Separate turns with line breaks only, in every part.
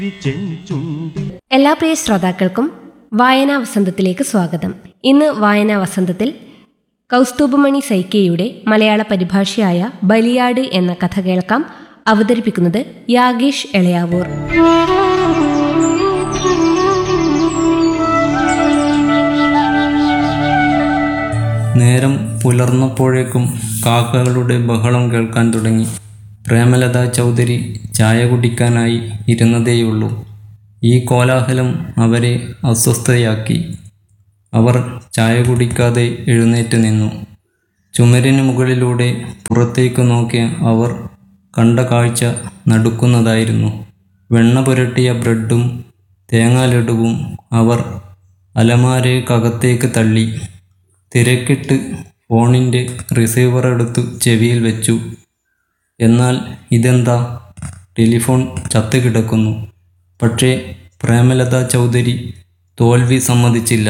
ചെഞ്ചുണ്ടി
എല്ലാ പ്രിയ ശ്രോതാക്കൾക്കും വായനാ വസന്തത്തിലേക്ക് സ്വാഗതം ഇന്ന് വായനാ വസന്തത്തിൽ കൗസ്തുഭമണി സൈക്കയുടെ മലയാള പരിഭാഷയായ ബലിയാട് എന്ന കഥ കേൾക്കാം അവതരിപ്പിക്കുന്നത് യാഗേഷ് എളയാവൂർ
നേരം പുലർന്നപ്പോഴേക്കും കാക്കകളുടെ ബഹളം കേൾക്കാൻ തുടങ്ങി പ്രേമലത ചൗധരി ചായ കുടിക്കാനായി ഇരുന്നതേയുള്ളൂ ഈ കോലാഹലം അവരെ അസ്വസ്ഥയാക്കി അവർ ചായ കുടിക്കാതെ എഴുന്നേറ്റ് നിന്നു ചുമരിന് മുകളിലൂടെ പുറത്തേക്ക് നോക്കിയ അവർ കണ്ട കാഴ്ച നടുക്കുന്നതായിരുന്നു വെണ്ണ പുരട്ടിയ ബ്രെഡും തേങ്ങാലഡുവും അവർ അലമാരയ്ക്കകത്തേക്ക് തള്ളി തിരക്കിട്ട് ഫോണിൻ്റെ റിസീവർ എടുത്തു ചെവിയിൽ വെച്ചു എന്നാൽ ഇതെന്താ ടെലിഫോൺ ചത്തുകിടക്കുന്നു പക്ഷേ പ്രേമലത ചൗധരി തോൽവി സമ്മതിച്ചില്ല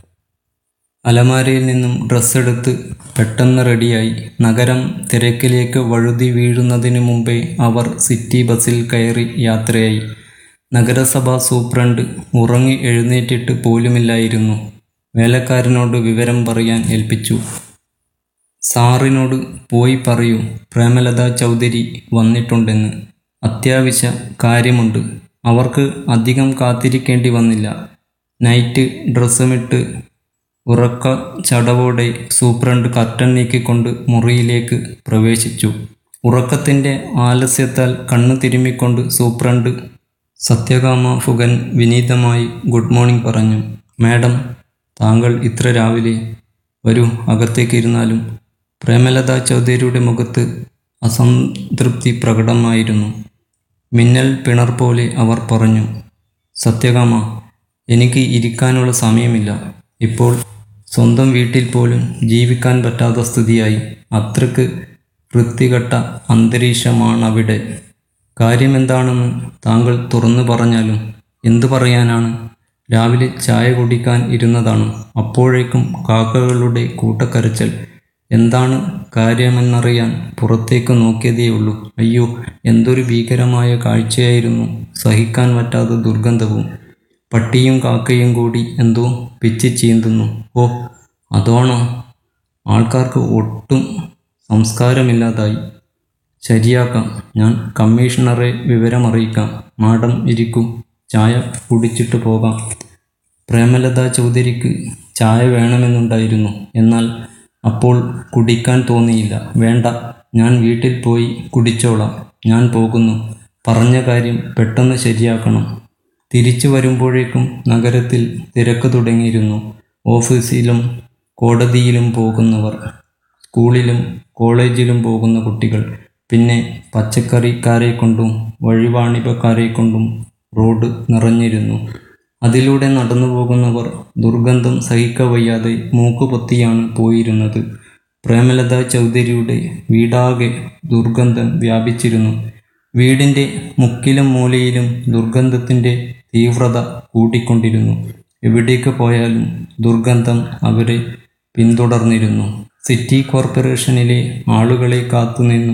അലമാരയിൽ നിന്നും ഡ്രസ്സ് എടുത്ത് പെട്ടെന്ന് റെഡിയായി നഗരം തിരക്കിലേക്ക് വഴുതി വീഴുന്നതിന് മുമ്പേ അവർ സിറ്റി ബസ്സിൽ കയറി യാത്രയായി നഗരസഭാ സൂപ്രണ്ട് ഉറങ്ങി എഴുന്നേറ്റിട്ട് പോലുമില്ലായിരുന്നു വേലക്കാരനോട് വിവരം പറയാൻ ഏൽപ്പിച്ചു സാറിനോട് പോയി പറയൂ പ്രേമലത ചൗധരി വന്നിട്ടുണ്ടെന്ന് അത്യാവശ്യ കാര്യമുണ്ട് അവർക്ക് അധികം കാത്തിരിക്കേണ്ടി വന്നില്ല നൈറ്റ് ഡ്രസ്സുമിട്ട് ഉറക്ക ചടവോടെ സൂപ്രണ്ട് കർട്ടൻ നീക്കിക്കൊണ്ട് മുറിയിലേക്ക് പ്രവേശിച്ചു ഉറക്കത്തിൻ്റെ ആലസ്യത്താൽ കണ്ണു തിരുമ്മിക്കൊണ്ട് സൂപ്രണ്ട് സത്യകാമ ഫുഗൻ വിനീതമായി ഗുഡ് മോർണിംഗ് പറഞ്ഞു മാഡം താങ്കൾ ഇത്ര രാവിലെ വരൂ അകത്തേക്ക് ഇരുന്നാലും പ്രേമലത ചൗധരിയുടെ മുഖത്ത് അസംതൃപ്തി പ്രകടമായിരുന്നു മിന്നൽ പിണർ പോലെ അവർ പറഞ്ഞു സത്യകാമ എനിക്ക് ഇരിക്കാനുള്ള സമയമില്ല ഇപ്പോൾ സ്വന്തം വീട്ടിൽ പോലും ജീവിക്കാൻ പറ്റാത്ത സ്ഥിതിയായി അത്രയ്ക്ക് വൃത്തികെട്ട അന്തരീക്ഷമാണവിടെ കാര്യമെന്താണെന്ന് താങ്കൾ തുറന്നു പറഞ്ഞാലും എന്തു പറയാനാണ് രാവിലെ ചായ കുടിക്കാൻ ഇരുന്നതാണ് അപ്പോഴേക്കും കാക്കകളുടെ കൂട്ടക്കരച്ചൽ എന്താണ് കാര്യമെന്നറിയാൻ പുറത്തേക്ക് നോക്കിയതേയുള്ളൂ അയ്യോ എന്തൊരു ഭീകരമായ കാഴ്ചയായിരുന്നു സഹിക്കാൻ പറ്റാത്ത ദുർഗന്ധവും പട്ടിയും കാക്കയും കൂടി എന്തോ പിച്ചി ചീന്തുന്നു ഓ അതോണോ ആൾക്കാർക്ക് ഒട്ടും സംസ്കാരമില്ലാതായി ശരിയാക്കാം ഞാൻ കമ്മീഷണറെ വിവരമറിയിക്കാം മാഡം ഇരിക്കൂ ചായ കുടിച്ചിട്ട് പോകാം പ്രേമലത ചൗധരിക്ക് ചായ വേണമെന്നുണ്ടായിരുന്നു എന്നാൽ അപ്പോൾ കുടിക്കാൻ തോന്നിയില്ല വേണ്ട ഞാൻ വീട്ടിൽ പോയി കുടിച്ചോളാം ഞാൻ പോകുന്നു പറഞ്ഞ കാര്യം പെട്ടെന്ന് ശരിയാക്കണം തിരിച്ചു വരുമ്പോഴേക്കും നഗരത്തിൽ തിരക്ക് തുടങ്ങിയിരുന്നു ഓഫീസിലും കോടതിയിലും പോകുന്നവർ സ്കൂളിലും കോളേജിലും പോകുന്ന കുട്ടികൾ പിന്നെ പച്ചക്കറിക്കാരെ കൊണ്ടും വഴിവാണിഭക്കാരെ കൊണ്ടും റോഡ് നിറഞ്ഞിരുന്നു അതിലൂടെ നടന്നു പോകുന്നവർ ദുർഗന്ധം സഹിക്കവയ്യാതെ മൂക്കുപൊത്തിയാണ് പോയിരുന്നത് പ്രേമലത ചൗധരിയുടെ വീടാകെ ദുർഗന്ധം വ്യാപിച്ചിരുന്നു വീടിൻ്റെ മുക്കിലും മൂലയിലും ദുർഗന്ധത്തിൻ്റെ തീവ്രത കൂടിക്കൊണ്ടിരുന്നു എവിടേക്ക് പോയാലും ദുർഗന്ധം അവരെ പിന്തുടർന്നിരുന്നു സിറ്റി കോർപ്പറേഷനിലെ ആളുകളെ കാത്തുനിന്നു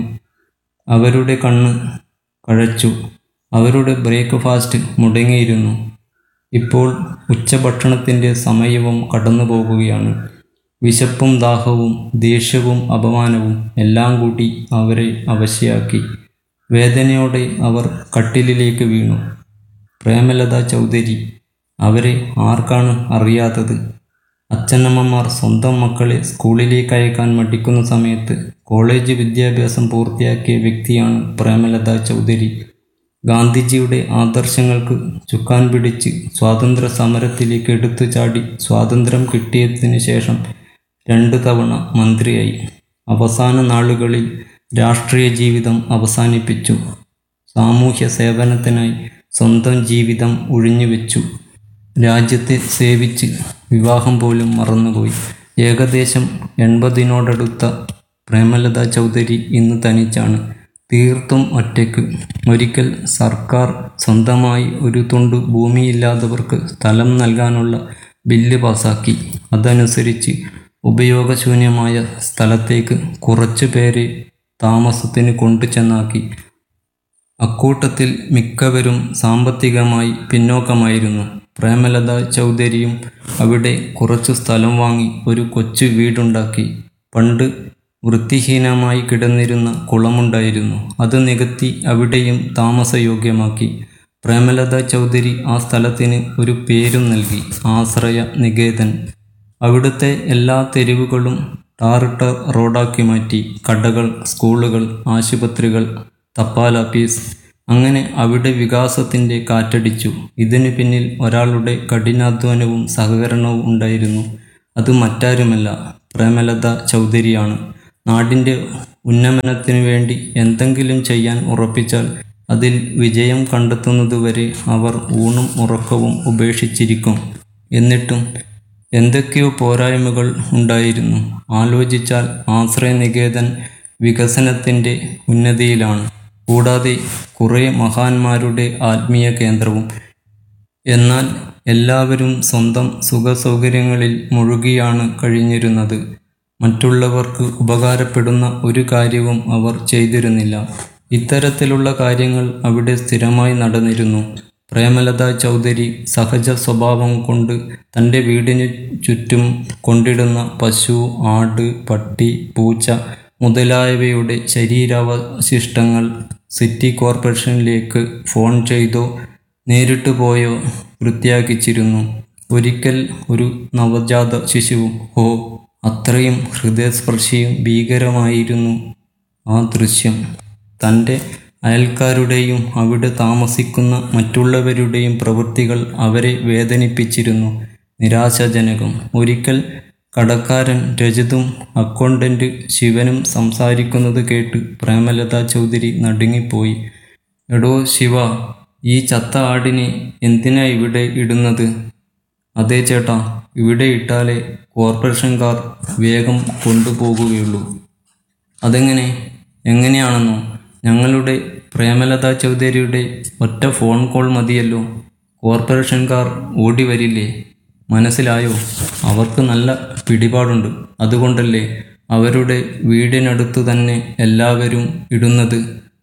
അവരുടെ കണ്ണ് കഴച്ചു അവരുടെ ബ്രേക്ക്ഫാസ്റ്റ് മുടങ്ങിയിരുന്നു ഇപ്പോൾ ഉച്ചഭക്ഷണത്തിൻ്റെ സമയവും കടന്നു പോകുകയാണ് വിശപ്പും ദാഹവും ദേഷ്യവും അപമാനവും എല്ലാം കൂടി അവരെ അവശയാക്കി വേദനയോടെ അവർ കട്ടിലിലേക്ക് വീണു പ്രേമലത ചൗധരി അവരെ ആർക്കാണ് അറിയാത്തത് അച്ഛനമ്മമാർ സ്വന്തം മക്കളെ സ്കൂളിലേക്ക് അയക്കാൻ മടിക്കുന്ന സമയത്ത് കോളേജ് വിദ്യാഭ്യാസം പൂർത്തിയാക്കിയ വ്യക്തിയാണ് പ്രേമലത ചൗധരി ഗാന്ധിജിയുടെ ആദർശങ്ങൾക്ക് ചുക്കാൻ പിടിച്ച് സ്വാതന്ത്ര്യ സമരത്തിലേക്ക് എടുത്തു ചാടി സ്വാതന്ത്ര്യം കിട്ടിയതിന് ശേഷം രണ്ടു തവണ മന്ത്രിയായി അവസാന നാളുകളിൽ രാഷ്ട്രീയ ജീവിതം അവസാനിപ്പിച്ചു സാമൂഹ്യ സേവനത്തിനായി സ്വന്തം ജീവിതം ഒഴിഞ്ഞുവെച്ചു രാജ്യത്തെ സേവിച്ച് വിവാഹം പോലും മറന്നുപോയി ഏകദേശം എൺപതിനോടടുത്ത പ്രേമലത ചൗധരി ഇന്ന് തനിച്ചാണ് തീർത്തും ഒറ്റയ്ക്ക് ഒരിക്കൽ സർക്കാർ സ്വന്തമായി ഒരു തുണ്ട് ഭൂമിയില്ലാത്തവർക്ക് സ്ഥലം നൽകാനുള്ള ബില്ല് പാസാക്കി അതനുസരിച്ച് ഉപയോഗശൂന്യമായ സ്ഥലത്തേക്ക് കുറച്ചു പേരെ താമസത്തിന് കൊണ്ടുചെന്നാക്കി അക്കൂട്ടത്തിൽ മിക്കവരും സാമ്പത്തികമായി പിന്നോക്കമായിരുന്നു പ്രേമലത ചൗധരിയും അവിടെ കുറച്ചു സ്ഥലം വാങ്ങി ഒരു കൊച്ചു വീടുണ്ടാക്കി പണ്ട് വൃത്തിഹീനമായി കിടന്നിരുന്ന കുളമുണ്ടായിരുന്നു അത് നികത്തി അവിടെയും താമസയോഗ്യമാക്കി പ്രേമലത ചൗധരി ആ സ്ഥലത്തിന് ഒരു പേരും നൽകി ആശ്രയ നികേതൻ അവിടുത്തെ എല്ലാ തെരുവുകളും ടാറിട്ട റോഡാക്കി മാറ്റി കടകൾ സ്കൂളുകൾ ആശുപത്രികൾ തപാലാപ്പീസ് അങ്ങനെ അവിടെ വികാസത്തിൻ്റെ കാറ്റടിച്ചു ഇതിനു പിന്നിൽ ഒരാളുടെ കഠിനാധ്വാനവും സഹകരണവും ഉണ്ടായിരുന്നു അത് മറ്റാരുമല്ല പ്രേമലത ചൗധരിയാണ് നാടിൻ്റെ ഉന്നമനത്തിനു വേണ്ടി എന്തെങ്കിലും ചെയ്യാൻ ഉറപ്പിച്ചാൽ അതിൽ വിജയം കണ്ടെത്തുന്നതുവരെ അവർ ഊണും ഉറക്കവും ഉപേക്ഷിച്ചിരിക്കും എന്നിട്ടും എന്തൊക്കെയോ പോരായ്മകൾ ഉണ്ടായിരുന്നു ആലോചിച്ചാൽ ആശ്രയനികേതൻ വികസനത്തിൻ്റെ ഉന്നതിയിലാണ് കൂടാതെ കുറേ മഹാന്മാരുടെ ആത്മീയ കേന്ദ്രവും എന്നാൽ എല്ലാവരും സ്വന്തം സുഖസൗകര്യങ്ങളിൽ മുഴുകിയാണ് കഴിഞ്ഞിരുന്നത് മറ്റുള്ളവർക്ക് ഉപകാരപ്പെടുന്ന ഒരു കാര്യവും അവർ ചെയ്തിരുന്നില്ല ഇത്തരത്തിലുള്ള കാര്യങ്ങൾ അവിടെ സ്ഥിരമായി നടന്നിരുന്നു പ്രേമലത ചൗധരി സഹജ സ്വഭാവം കൊണ്ട് തൻ്റെ വീടിന് ചുറ്റും കൊണ്ടിടുന്ന പശു ആട് പട്ടി പൂച്ച മുതലായവയുടെ ശരീരാവശിഷ്ടങ്ങൾ സിറ്റി കോർപ്പറേഷനിലേക്ക് ഫോൺ ചെയ്തോ നേരിട്ട് പോയോ വൃത്തിയാക്കിച്ചിരുന്നു ഒരിക്കൽ ഒരു നവജാത ശിശുവും ഹോ അത്രയും ഹൃദയസ്പർശിയും ഭീകരമായിരുന്നു ആ ദൃശ്യം തൻ്റെ അയൽക്കാരുടെയും അവിടെ താമസിക്കുന്ന മറ്റുള്ളവരുടെയും പ്രവൃത്തികൾ അവരെ വേദനിപ്പിച്ചിരുന്നു നിരാശാജനകം ഒരിക്കൽ കടക്കാരൻ രജതും അക്കൗണ്ടന്റ് ശിവനും സംസാരിക്കുന്നത് കേട്ട് പ്രേമലത ചൗധരി നടുങ്ങിപ്പോയി എടോ ശിവ ഈ ചത്ത ആടിനെ എന്തിനാ ഇവിടെ ഇടുന്നത് അതെ ചേട്ടാ ഇവിടെ ഇട്ടാലേ കോർപ്പറേഷൻകാർ വേഗം കൊണ്ടുപോകുകയുള്ളൂ അതെങ്ങനെ എങ്ങനെയാണെന്നോ ഞങ്ങളുടെ പ്രേമലത ചൗധരിയുടെ ഒറ്റ ഫോൺ കോൾ മതിയല്ലോ കോർപ്പറേഷൻകാർ ഓടി വരില്ലേ മനസ്സിലായോ അവർക്ക് നല്ല പിടിപാടുണ്ട് അതുകൊണ്ടല്ലേ അവരുടെ വീടിനടുത്ത് തന്നെ എല്ലാവരും ഇടുന്നത്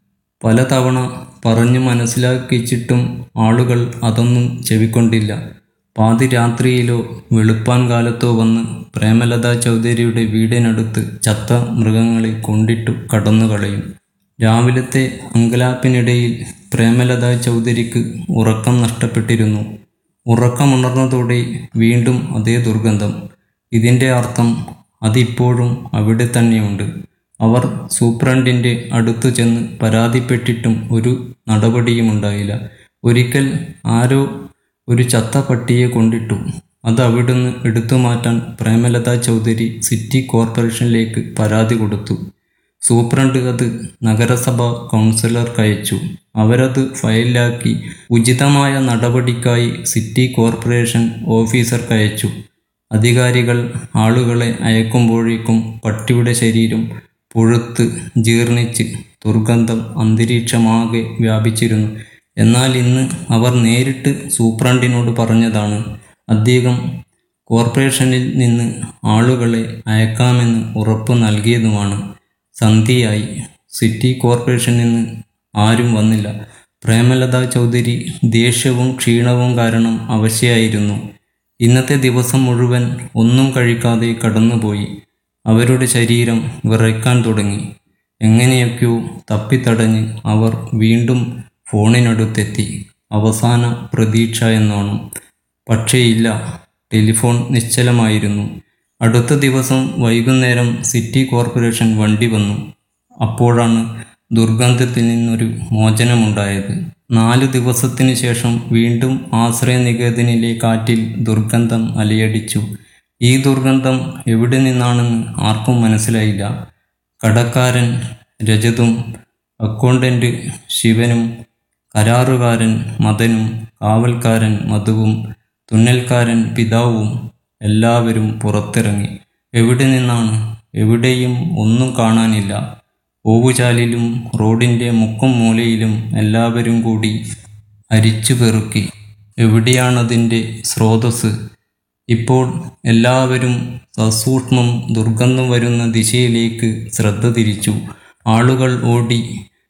പലതവണ പറഞ്ഞു മനസ്സിലാക്കിച്ചിട്ടും ആളുകൾ അതൊന്നും ചെവിക്കൊണ്ടില്ല പാതിരാത്രിയിലോ വെളുപ്പാൻ കാലത്തോ വന്ന് പ്രേമലത ചൗധരിയുടെ വീടിനടുത്ത് ചത്ത മൃഗങ്ങളെ കൊണ്ടിട്ടു കടന്നു കളയും രാവിലത്തെ അങ്കലാപ്പിനിടയിൽ പ്രേമലത ചൗധരിക്ക് ഉറക്കം നഷ്ടപ്പെട്ടിരുന്നു ഉറക്കമുണർന്നതോടെ വീണ്ടും അതേ ദുർഗന്ധം ഇതിൻ്റെ അർത്ഥം അതിപ്പോഴും അവിടെ തന്നെയുണ്ട് അവർ സൂപ്രണ്ടിൻ്റെ അടുത്തു ചെന്ന് പരാതിപ്പെട്ടിട്ടും ഒരു നടപടിയുമുണ്ടായില്ല ഒരിക്കൽ ആരോ ഒരു ചത്ത പട്ടിയെ കൊണ്ടിട്ടു അത് അവിടുന്ന് എടുത്തു മാറ്റാൻ പ്രേമലത ചൗധരി സിറ്റി കോർപ്പറേഷനിലേക്ക് പരാതി കൊടുത്തു സൂപ്രണ്ട് അത് നഗരസഭ കൗൺസിലർക്ക് അയച്ചു അവരത് ഫയലിലാക്കി ഉചിതമായ നടപടിക്കായി സിറ്റി കോർപ്പറേഷൻ ഓഫീസർക്ക് അയച്ചു അധികാരികൾ ആളുകളെ അയക്കുമ്പോഴേക്കും പട്ടിയുടെ ശരീരം പുഴുത്ത് ജീർണിച്ച് ദുർഗന്ധം അന്തരീക്ഷമാകെ വ്യാപിച്ചിരുന്നു എന്നാൽ ഇന്ന് അവർ നേരിട്ട് സൂപ്രണ്ടിനോട് പറഞ്ഞതാണ് അദ്ദേഹം കോർപ്പറേഷനിൽ നിന്ന് ആളുകളെ അയക്കാമെന്ന് ഉറപ്പ് നൽകിയതുമാണ് സന്ധ്യയായി സിറ്റി കോർപ്പറേഷനിൽ നിന്ന് ആരും വന്നില്ല പ്രേമലത ചൗധരി ദേഷ്യവും ക്ഷീണവും കാരണം അവശയായിരുന്നു ഇന്നത്തെ ദിവസം മുഴുവൻ ഒന്നും കഴിക്കാതെ കടന്നുപോയി അവരുടെ ശരീരം വിറയ്ക്കാൻ തുടങ്ങി എങ്ങനെയൊക്കെയോ തപ്പിത്തടഞ്ഞ് അവർ വീണ്ടും ഫോണിനടുത്തെത്തി അവസാന പ്രതീക്ഷ എന്നോണം പക്ഷേ ഇല്ല ടെലിഫോൺ നിശ്ചലമായിരുന്നു അടുത്ത ദിവസം വൈകുന്നേരം സിറ്റി കോർപ്പറേഷൻ വണ്ടി വന്നു അപ്പോഴാണ് ദുർഗന്ധത്തിൽ നിന്നൊരു മോചനമുണ്ടായത് നാല് ദിവസത്തിന് ശേഷം വീണ്ടും ആശ്രയനികേതനിലെ കാറ്റിൽ ദുർഗന്ധം അലയടിച്ചു ഈ ദുർഗന്ധം എവിടെ നിന്നാണെന്ന് ആർക്കും മനസ്സിലായില്ല കടക്കാരൻ രജതും അക്കൗണ്ടന്റ് ശിവനും കരാറുകാരൻ മദനും കാവൽക്കാരൻ മധുവും തുന്നൽക്കാരൻ പിതാവും എല്ലാവരും പുറത്തിറങ്ങി എവിടെ നിന്നാണ് എവിടെയും ഒന്നും കാണാനില്ല ഓവുചാലിലും റോഡിൻ്റെ മുക്കും മൂലയിലും എല്ലാവരും കൂടി അരിച്ചു പെറുക്കി എവിടെയാണതിൻ്റെ സ്രോതസ് ഇപ്പോൾ എല്ലാവരും സസൂക്ഷ്മം ദുർഗന്ധം വരുന്ന ദിശയിലേക്ക് ശ്രദ്ധ തിരിച്ചു ആളുകൾ ഓടി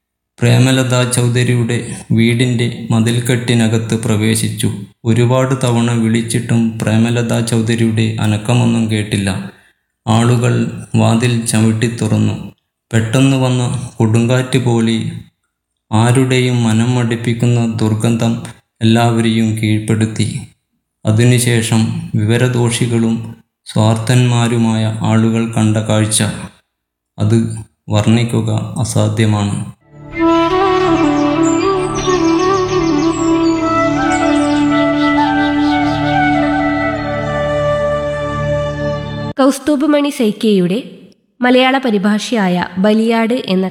പ്രേമലത ചൗധരിയുടെ വീടിൻ്റെ മതിൽക്കെട്ടിനകത്ത് പ്രവേശിച്ചു ഒരുപാട് തവണ വിളിച്ചിട്ടും പ്രേമലത ചൗധരിയുടെ അനക്കമൊന്നും കേട്ടില്ല ആളുകൾ വാതിൽ ചവിട്ടി തുറന്നു പെട്ടെന്ന് വന്ന കൊടുങ്കാറ്റ് പോലെ ആരുടെയും മനം മടിപ്പിക്കുന്ന ദുർഗന്ധം എല്ലാവരെയും കീഴ്പ്പെടുത്തി അതിനുശേഷം വിവരദോഷികളും സ്വാർത്ഥന്മാരുമായ ആളുകൾ കണ്ട കാഴ്ച അത് വർണ്ണിക്കുക അസാധ്യമാണ്
കൗസ്തുഭമണി സൈക്കിയയുടെ മലയാള പരിഭാഷയായ ബലിയാട് എന്ന